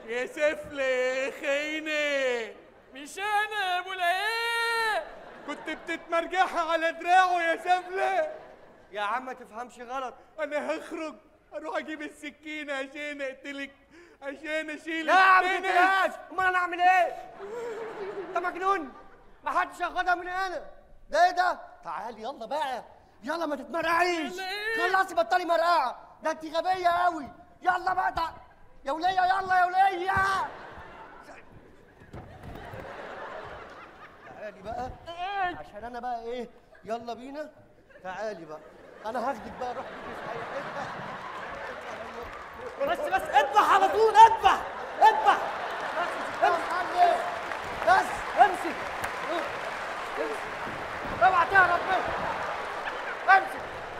يا سفلي خيني مش انا يا ابو العيال كنت بتتمرجحها على دراعه يا سفلي يا عم ما تفهمش غلط انا هخرج اروح اجيب السكينه عشان اقتلك عشان اشيل لا يا عم التنس. تقلقش امال انا اعمل ايه انت مجنون ما حدش ياخدها من هنا ده ايه ده تعالي يلا بقى يلا ما تتمرقعيش يلا إيه؟ خلصي بطلي مرقعه ده انت غبيه قوي يلا بقى تع... يا وليه يلا يا وليه تعالي بقى عشان انا بقى ايه يلا بينا تعالي بقى انا هاخدك بقى روح بيكي في اي حته بس بس اذبح على طول اذبح اذبح بس امسك اوعى تهرب منه امسك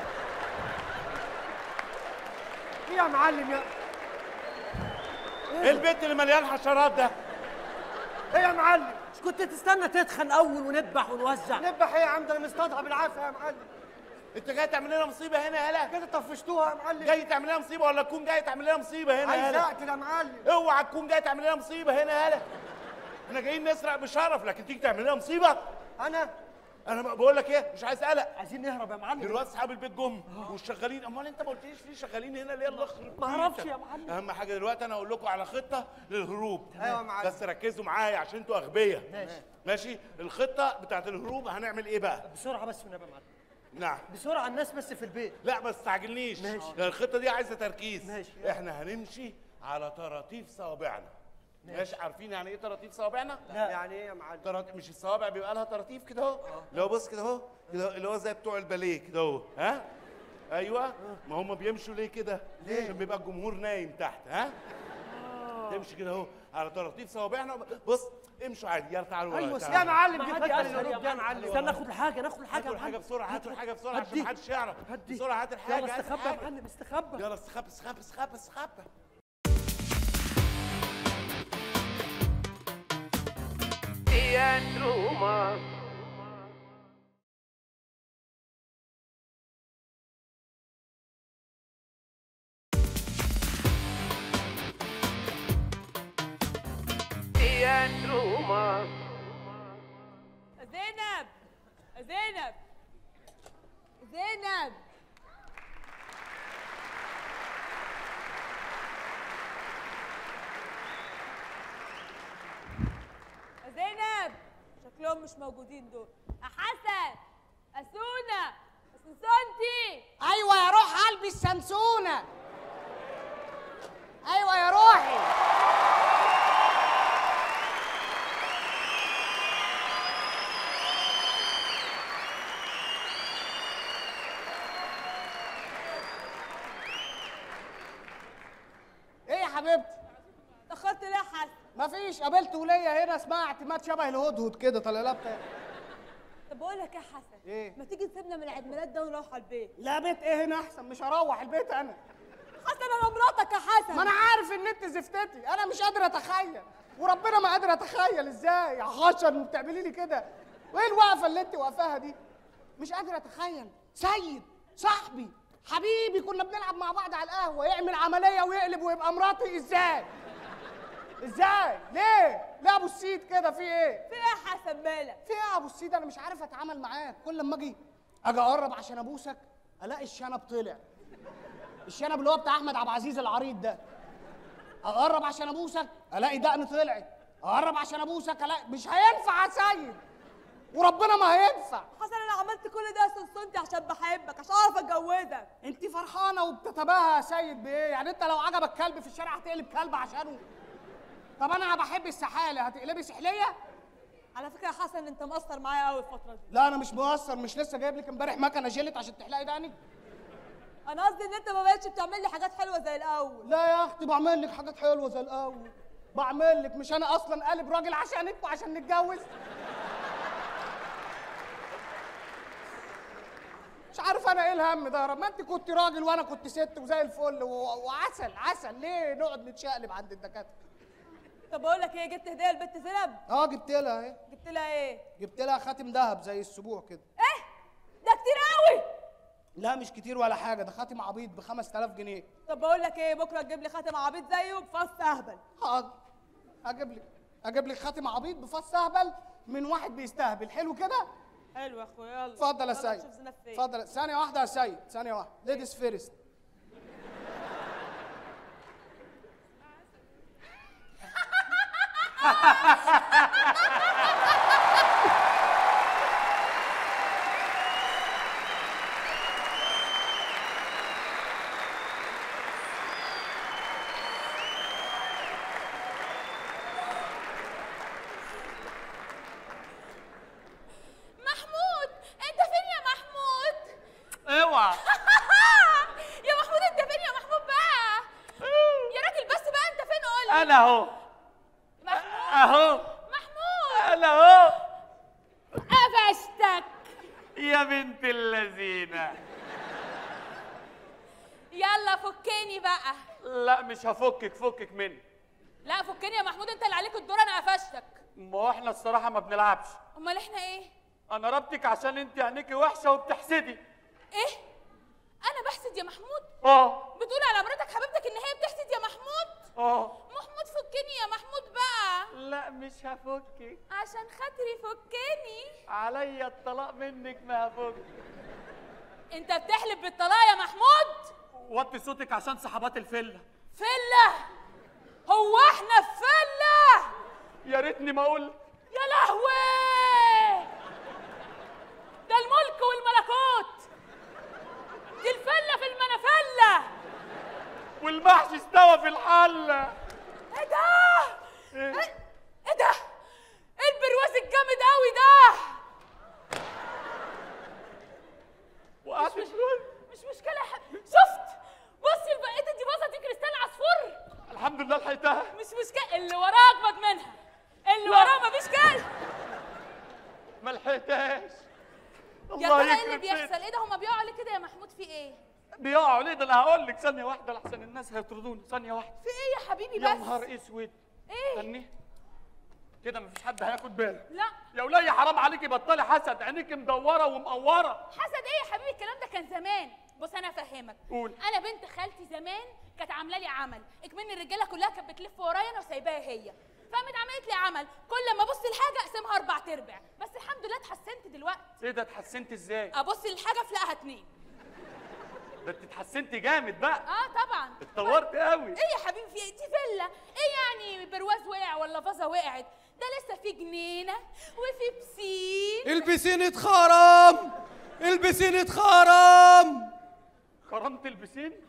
ايه يا معلم يا ايه البيت اللي مليان حشرات ده ايه يا معلم مش كنت تستنى تتخن اول ونذبح ونوزع نذبح ايه يا عم ده انا مصطادها بالعافيه يا معلم انت جاي تعمل لنا مصيبه هنا يالا كده طفشتوها يا معلم جاي تعمل لنا مصيبه ولا تكون جاي تعمل لنا مصيبه هنا عايز يالا اقتل يا معلم اوعى تكون جاي تعمل لنا مصيبه هنا يالا احنا جايين نسرق بشرف لكن تيجي تعمل لنا مصيبه انا انا بقول لك ايه مش عايز قلق عايزين نهرب يا معلم دلوقتي اصحاب البيت جم والشغالين امال انت ما قلتليش ليه شغالين هنا ليه الله يخرب ما اعرفش بيتك؟ يا معلم. اهم حاجه دلوقتي انا هقول لكم على خطه للهروب أيوة يا معلم. بس ركزوا معايا عشان انتوا اغبياء ماشي. ماشي الخطه بتاعت الهروب هنعمل ايه بقى بسرعه بس والنبي يا معلم نعم بسرعه الناس بس في البيت لا ما تستعجلنيش ماشي. لأن الخطه دي عايزه تركيز ماشي. احنا هنمشي على طراطيف صوابعنا ماشي عارفين يعني ايه طراطيف صوابعنا لا. يعني ايه يا معلم طراطيف مش الصوابع بيبقى لها طراطيف كده اهو اللي هو بص كده اهو كده اللي هو زي بتوع الباليه كده اهو ها ايوه ما هم بيمشوا ليه كده ليه عشان بيبقى الجمهور نايم تحت ها تمشي كده اهو على طراطيف صوابعنا بص امشوا عادي يلا تعالوا ورايا، ايوه تعالوا. يا معلم ما دي حد خطه يسأل للهروب يا يا معلم استنى ناخد الحاجه ناخد الحاجه هاتوا يا الحاجه معلم. بسرعه هاتوا الحاجه بسرعه عشان هدي. محدش يعرف هدي. بسرعه هات الحاجه يلا هات استخبى يا الحاجة. معلم استخبى يلا استخبى استخبى استخبى استخبى زينب زينب زينب زينب شكلهم مش موجودين دول يا حسن أسونة سنسنتي ايوه يا روح قلبي السمسونه ايوه يا روحي ايه يا حبيبتي دخلت ليه يا حسن مفيش قابلت ولية هنا اسمها اعتماد شبه الهدهد كده طالع لها بتاع طب بقول لك يا حسن إيه؟ ما تيجي تسيبنا من عيد ميلاد ده ونروح على البيت لا بيت ايه هنا احسن مش هروح البيت انا حسن انا مراتك يا حسن ما انا عارف ان انت زفتتي انا مش قادر اتخيل وربنا ما قادر اتخيل ازاي يا حشر بتعملي لي كده وايه الوقفه اللي انت واقفاها دي مش قادر اتخيل سيد صاحبي حبيبي كنا بنلعب مع بعض على القهوه يعمل عمليه ويقلب ويبقى مراتي ازاي ازاي ليه ليه ابو السيد كده في ايه في ايه يا حسن مالك في ايه يا ابو السيد انا مش عارف اتعامل معاك كل لما اجي اجي اقرب عشان ابوسك الاقي الشنب طلع الشنب اللي هو بتاع احمد عبد العزيز العريض ده اقرب عشان ابوسك الاقي دقن طلعت اقرب عشان ابوسك الاقي مش هينفع يا سيد وربنا ما هينفع حسن انا عملت كل ده يا سنسنتي عشان بحبك عشان اعرف اتجوزك انت فرحانه وبتتباهى يا سيد بايه يعني انت لو عجبك كلب في الشارع هتقلب كلب عشانه طب انا بحب السحاله هتقلبي سحليه على فكره يا حسن انت مقصر معايا قوي الفتره دي لا انا مش مقصر مش لسه جايب لك امبارح مكنه جلت عشان تحلقي دقنك انا قصدي ان انت ما بقتش بتعمل لي حاجات حلوه زي الاول لا يا اختي بعمل لك حاجات حلوه زي الاول بعمل لك مش انا اصلا قالب راجل عشانك وعشان نتجوز مش عارف انا ايه الهم ده يا رب ما انت كنت راجل وانا كنت ست وزي الفل و- وعسل عسل ليه نقعد نتشقلب عند الدكاتره طب بقول لك ايه جبت هديه لبنت زينب اه جبت لها اهي جبت لها ايه جبت لها خاتم ذهب زي السبوع كده ايه ده كتير قوي لا مش كتير ولا حاجه ده خاتم عبيط ب 5000 جنيه طب بقول لك ايه بكره تجيب لي خاتم عبيط زيه بفص اهبل حاضر اجيب لك اجيب لك خاتم عبيط بفص اهبل من واحد بيستهبل حلو كده حلو يا اخويا يلا اتفضل يا يلا سيد نشوف زينب فين. اتفضل ثانيه واحده يا سيد ثانيه واحده ليديز فيرست محمود انت فين يا محمود اوعى يا محمود انت فين يا محمود بقى يا راجل بس بقى انت فين قول لي انا اهو محمود اهو محمود انا اهو قفشتك يا بنت اللذينه يلا فكني بقى لا مش هفكك فكك مني لا فكني يا محمود انت اللي عليك الدور انا قفشتك ما هو احنا الصراحه ما بنلعبش امال احنا ايه انا ربطك عشان انت عينيكي وحشه وبتحسدي ايه انا بحسد يا محمود اه بتقول على مراتك حبيبتك ان هي بتحسد يا محمود اه محمود فكني يا محمود بقى لا مش هفكك عشان خاطري فكني عليا الطلاق منك ما هفكك انت بتحلف بالطلاق يا محمود وطي صوتك عشان صحبات الفله فله هو احنا في فله يا ريتني ما اقول يا لهوي ده الملك والملكوت دي الفله في المنفله والمحشي استوى في الحله ايه ده إيه؟ ايه إيه ده ايه البرواز الجامد قوي ده وقعت مش مش مشكله يا حبيبي شفت بصي البقيه دي باظه دي كريستال عصفور الحمد لله لحقتها مش مشكله اللي وراه اجمد منها اللي وراه مفيش كلب ما لحقتهاش يا الله ترى ايه اللي يخرب بيتك. بيحصل ايه ده هما بيقعوا عليه كده يا محمود في ايه بيقعوا ليه ده انا هقول لك ثانيه واحده لحسن الناس هيطردوني ثانيه واحده في ايه يا حبيبي يا بس نهار اسود ايه استني كده مفيش حد هياخد باله لا يا ولية حرام عليكي بطلي حسد عينيكي مدوره ومقوره حسد ايه يا حبيبي الكلام ده كان زمان بص انا افهمك قول. انا بنت خالتي زمان كانت عامله لي عمل اكمن الرجاله كلها كانت بتلف ورايا انا وسايباها هي فقامت عملت لي عمل كل ما ابص لحاجه اقسمها اربع تربع بس الحمد لله اتحسنت دلوقتي ايه ده اتحسنت ازاي ابص للحاجه افلقها اتنين ده انت اتحسنتي جامد بقى اه طبعا اتطورت قوي ايه يا حبيبي في إيه؟ دي فيلا ايه يعني برواز وقع ولا فازه وقعت ده لسه في جنينه وفي بسين البسين اتخرم البسين اتخرم كرمت البسين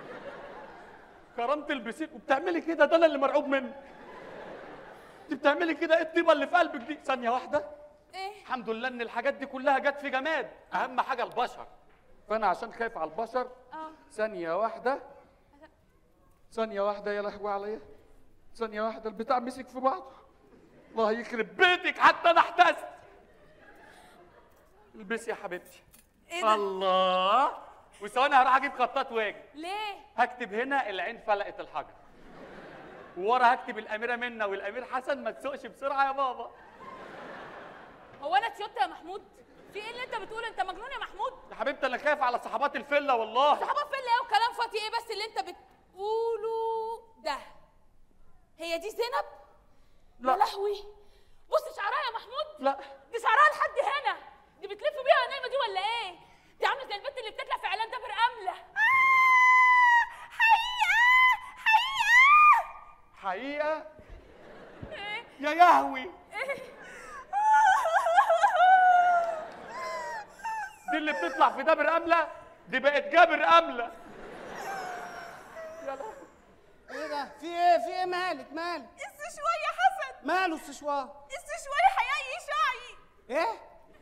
كرمت البسين وبتعملي كده ده انا اللي مرعوب منك انت بتعملي كده ايه الطيبه اللي في قلبك دي ثانيه واحده ايه الحمد لله ان الحاجات دي كلها جت في جماد اهم حاجه البشر فانا عشان خايف على البشر اه ثانيه واحده ثانيه واحده يا لهوي عليا ثانيه واحده البتاع مسك في بعضه الله يخرب بيتك حتى انا احتست البسي يا حبيبتي ايه ده الله وثواني هروح اجيب خطاط واجي ليه هكتب هنا العين فلقت الحجر وورا هكتب الاميره منى والامير حسن ما تسوقش بسرعه يا بابا هو انا تيوتا يا محمود في ايه اللي انت بتقوله انت مجنون يا محمود يا حبيبتي انا خايف على صحبات الفله والله صحابه فين ايه وكلام فاضي ايه بس اللي انت بتقوله ده هي دي زينب لا. يا لهوي بص شعرها يا محمود لا دي شعرها لحد هنا دي بتلف بيها النايمه دي ولا ايه دي عامله زي البنت اللي بتطلع في اعلان دبر امله حقيقه إيه؟ يا يهوي دي اللي بتطلع في دبر امله دي بقت جابر امله ايه ده في ايه في ايه مالك مالك السشوار يا حسن ماله السشوار السشوار حياء يشعي ايه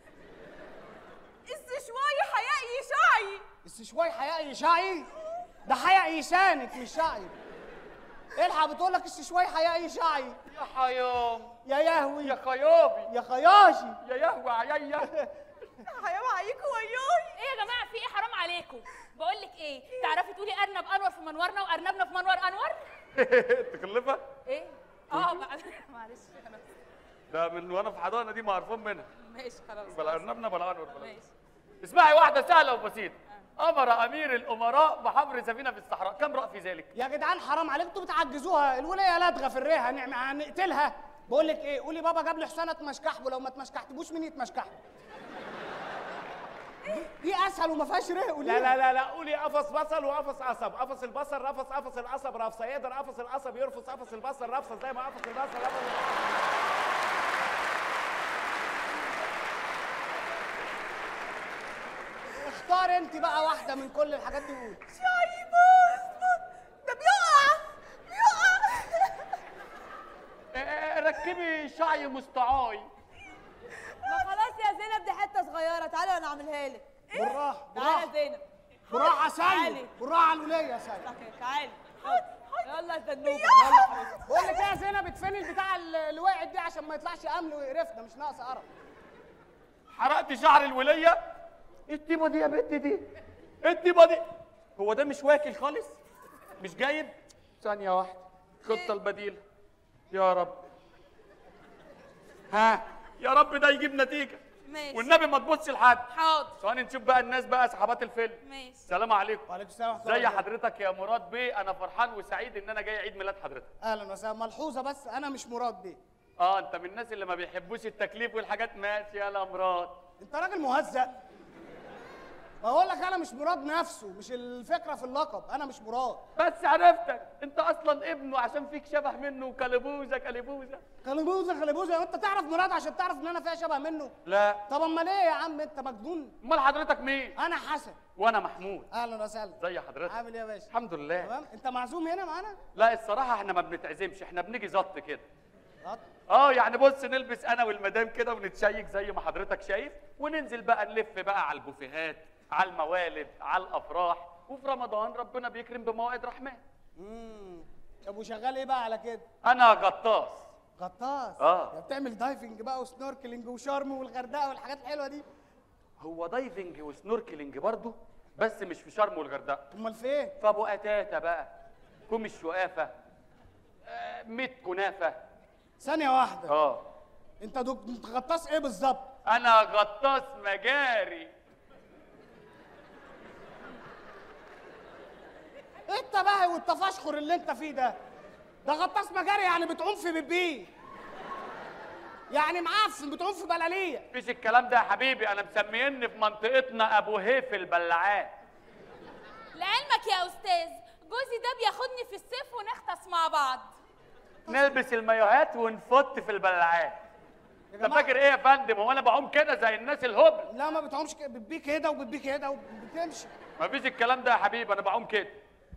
السشوار حياء يشعي السشواي حياء يشعي ده حياء يشانك مش شعي الحق بتقول لك السشواي حياء يشعي يا حيام يا يهوي يا خيابي يا خياشي يا يهوي عيا حياة عليكم وياي ايه يا جماعه في ايه حرام عليكم بقول لك ايه تعرفي تقولي ارنب انور في منورنا وارنبنا في منور انور تكلفه ايه اه بقى معلش انا ده من وانا في حضانه دي معرفون منها ماشي خلاص بلا ارنبنا بلا انور بلا ماشي اسمعي واحده سهله وبسيطه امر امير الامراء بحفر سفينه في الصحراء كم راى في ذلك يا جدعان حرام عليكم انتوا بتعجزوها الولايه لدغه في الريحه هنعم- هنقتلها بقول لك ايه قولي بابا جاب لي حسين اتمشكحبه لو ما اتمشكحتبوش مين يتمشكحبه دي اسهل وما فيهاش ريق قوليها لا لا لا لا قولي قفص بصل وقفص قصب قفص البصل رفص قفص القصب رفصه يقدر قفص القصب يرفص قفص البصل رفصه زي ما قفص البصل رفص اختار انت بقى واحده من كل الحاجات دي وقولي شاي بص ده بيقع بيقع آه، ركبي شعي مستعاي ما خلاص يا زينب دي حته صغيره تعالي انا اعملها لك بالراحه تعالي يا بالراحه زينب بالراحه سيد تعالي. بالراحه على الولايه يا سيد اوكي تعالي يلا يا زنوبه يلا حبيبتي بقول لك ايه يا زينب اتفني البتاع اللي وقعت دي عشان ما يطلعش امل ويقرفنا مش ناقص قرف حرقت شعر الوليه ايه الطيبه دي يا بنت دي ايه الطيبه دي هو ده مش واكل خالص مش جايب ثانيه واحده الخطه البديله يا رب ها يا رب ده يجيب نتيجه ماشي والنبي ما تبصش لحد حاضر ثواني نشوف بقى الناس بقى اصحابات الفيلم ماشي السلام عليكم وعليكم السلام ورحمه زي الله وبركاته. حضرتك يا مراد بيه انا فرحان وسعيد ان انا جاي عيد ميلاد حضرتك اهلا وسهلا ملحوظه بس انا مش مراد بيه اه انت من الناس اللي ما بيحبوش التكليف والحاجات ماشي يا مراد انت راجل مهزأ بقول لك انا مش مراد نفسه مش الفكره في اللقب انا مش مراد بس عرفتك انت اصلا ابنه عشان فيك شبه منه كلبوزه كلبوزه خلبوزه خلبوزه انت تعرف مراد عشان تعرف ان انا فيها شبه منه لا طب امال ايه يا عم انت مجنون امال حضرتك مين انا حسن وانا محمود اهلا وسهلا زي حضرتك عامل ايه يا باشا الحمد لله تمام انت معزوم هنا معانا لا الصراحه احنا ما بنتعزمش احنا بنيجي زط كده غط. اه يعني بص نلبس انا والمدام كده ونتشيك زي ما حضرتك شايف وننزل بقى نلف بقى على البوفيهات على الموالد على الافراح وفي رمضان ربنا بيكرم بموائد رحمن امم طب وشغال ايه بقى على كده انا غطاس غطاس آه. يا بتعمل دايفنج بقى وسنوركلينج وشرم والغردقه والحاجات الحلوه دي هو دايفنج وسنوركلينج برضه بس مش في شرم والغردقه امال فين في ابو قتاته بقى كوم الشقافه آه، ميت كنافه ثانيه واحده اه انت دك... انت غطاس ايه بالظبط انا غطاس مجاري انت بقى والتفشخر اللي انت فيه ده ده غطاس مجاري يعني بتعوم في بيبي يعني معفن بتعوم في بلاليه مفيش الكلام ده يا حبيبي انا مسميني في منطقتنا ابو هيف البلاعات لعلمك يا استاذ جوزي ده بياخدني في الصيف ونغطس مع بعض نلبس المايوهات ونفط في البلاعات يا انت جماعه فاكر ايه يا فندم هو انا بعوم كده زي الناس الهبل لا ما بتعومش كده بتبي كده وبتبي كده وبتمشي مفيش الكلام ده يا حبيبي انا بعوم كده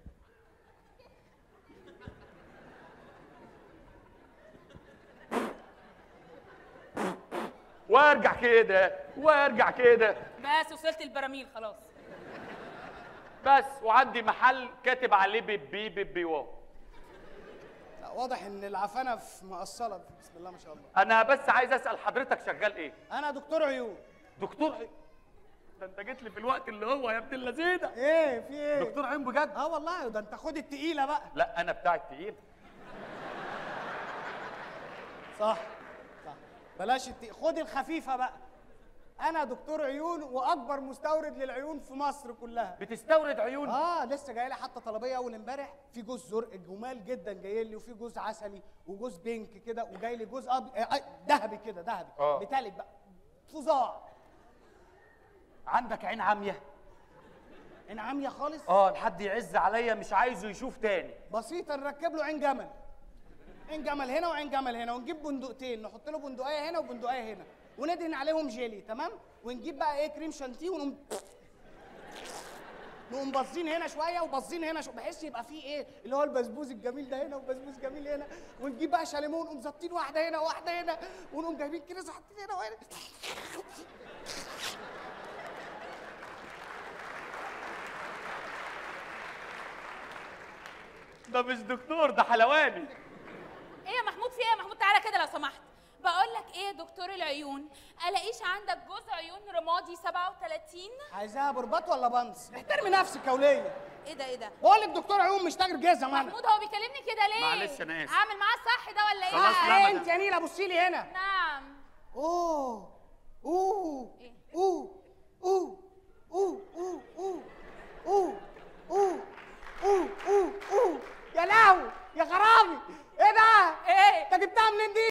وارجع كده وارجع كده بس وصلت البراميل خلاص بس وعندي محل كاتب عليه بيبي بيبي واو لا واضح ان العفانه في مقصله بسم الله ما شاء الله انا بس عايز اسال حضرتك شغال ايه انا دكتور عيون دكتور عيون ده انت جيت لي في الوقت اللي هو يا ابن اللذينه ايه في ايه دكتور عيون بجد اه والله ده انت خد التقيله بقى لا انا بتاع التقيل صح صح بلاش الت... خد الخفيفه بقى انا دكتور عيون واكبر مستورد للعيون في مصر كلها بتستورد عيون اه لسه جاي لي حتى طلبيه اول امبارح في جوز زرق جمال جدا جاي لي وفي جوز عسلي وجوز بينك كده وجاي لي جوز ابيض آه، آه، ذهبي كده ذهبي آه. بتالت بقى فظاع عندك عين عاميه عين عاميه خالص اه لحد يعز عليا مش عايزه يشوف تاني بسيطه نركب له عين جمل عين جمل هنا وعين جمل هنا ونجيب بندقتين نحط له بندقيه هنا وبندقيه هنا وندهن عليهم جيلي تمام ونجيب بقى ايه كريم شانتيه ونقوم نقوم باصين هنا شويه وباصين هنا شويه بحيث يبقى فيه ايه اللي هو البسبوس الجميل ده هنا وبسبوس جميل هنا ونجيب بقى شاليمون ونقوم ظابطين واحده هنا وواحده هنا ونقوم جايبين كريز حاطين هنا وهنا ده مش دكتور ده حلواني ايه يا محمود في ايه يا محمود تعالى كده لو سمحت بقول لك ايه يا دكتور العيون الاقيش عندك جوز عيون رمادي 37 عايزاها برباط ولا بنص احترمي نفسك يا وليه ايه ده ايه ده بقول لك دكتور عيون مش تاجر جزم انا محمود هو بيكلمني كده ليه معلش أنا آسف. اعمل معاه الصح ده ولا ايه خلاص، لا، آه ما- انت يا نيله بصي لي هنا نعم اوه اوه إيه؟ اوه اوه اوه اوه اوه اوه اوه اوه اوه اوه يا لهوي يا خرابي ايه ده؟ ايه انت جبتها منين دي؟